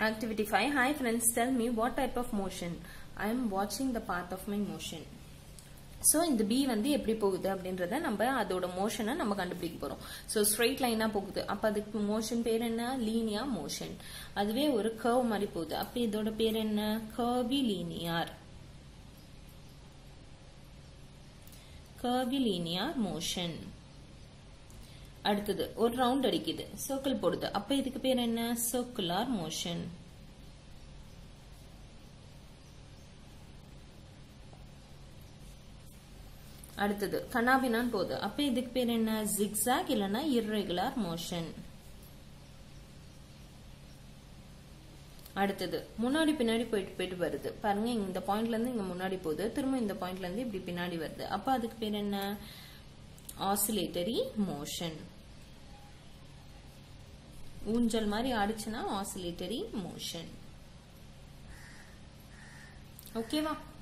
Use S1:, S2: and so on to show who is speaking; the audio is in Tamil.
S1: Activity 5. Hi friends, tell me what type of motion. I am watching the path of my motion. So இந்த பி வந்து எப்படி போகுது அப்படின்றத நம்ம அதோட மோஷனை நம்ம கண்டுபிடிக்க போறோம் ஸோ ஸ்ட்ரெயிட் லைனா போகுது அப்ப அதுக்கு மோஷன் பேர் என்ன லீனியா மோஷன் அதுவே ஒரு கர்வ் மாதிரி போகுது அப்ப இதோட பேர் என்ன curvilinear curvilinear motion அடுத்தது ஒரு ரவுண்ட் அடிக்குது சர்க்கிள் போடுது அப்ப இதுக்கு பேர் என்ன சர்க்குலார் மோஷன் அடுத்தது கண்ணாபினான் போகுது அப்ப இதுக்கு பேர் என்ன ஜிக்ஸாக் இல்லனா இர்ரெகுலர் மோஷன் அடுத்தது முன்னாடி பின்னாடி போயிட்டு போயிட்டு வருது பாருங்க இந்த பாயிண்ட்ல இருந்து இங்க முன்னாடி போகுது திரும்ப இந்த பாயிண்ட்ல இருந்து இப்படி பின்னாடி வருது அப்ப அதுக்கு பேர் என்ன ஆசிலேட்டரி மோஷன் ஊஞ்சல் மாதிரி ஆடிச்சுன்னா ஆசிலேட்டரி மோஷன் ஓகேவா